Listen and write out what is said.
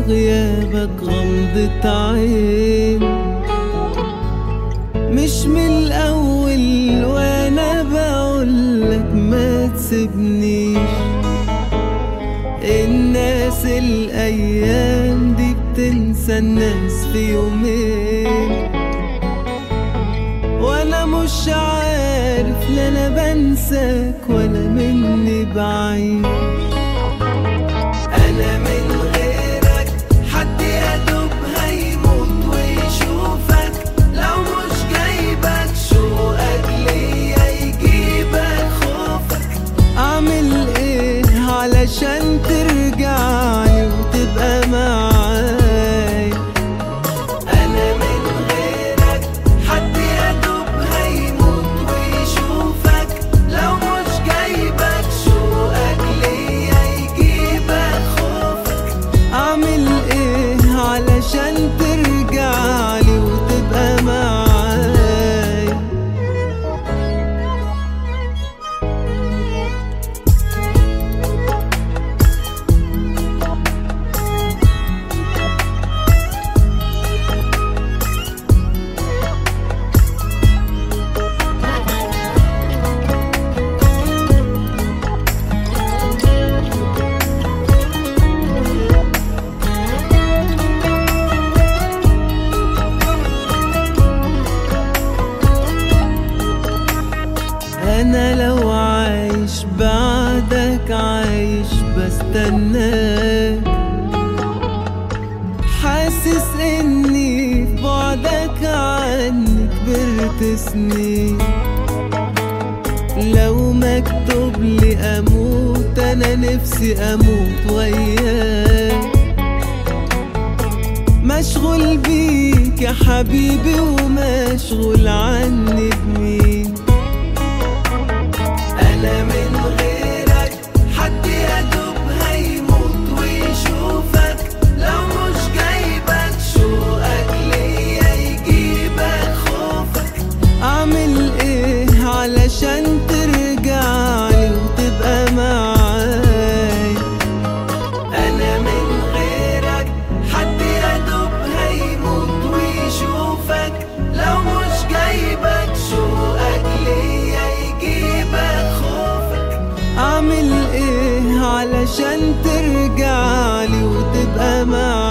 غيابك غمضة عين مش من الأول وأنا بقولك ما تسيبنيش الناس الأيام دي بتنسى الناس في يومين وأنا مش عارف لا أنا بنساك ولا مني بعيد أنا من غيرك حد يدوب هيموت ويشوفك لو مش جايبك شوقك ليا يجيبك خوفك أعمل إيه علشان ترجعلي وتبقى معايا أنا من غيرك حد يدوب هيموت ويشوفك لو مش جايبك شوقك ليا يجيبك خوفك أعمل إيه علشان ترجعلي وتبقى معايا انا لو عايش بعدك عايش بستناك حاسس اني في بعدك عني كبرت سنين لو مكتوب لي اموت انا نفسي اموت وياك مشغول بيك يا حبيبي ومشغول عني بمين أنا من غيرك حد يدوب هيموت ويشوفك لو مش جايبك شوقك ليا يجيبك خوفك أعمل إيه علشان ترجعلي وتبقى معايا أنا من غيرك حد يدوب هيموت ويشوفك لو مش جايبك شوقك ليا يجيبك خوفك أعمل إيه علشان ترجعلي وتبقى معايا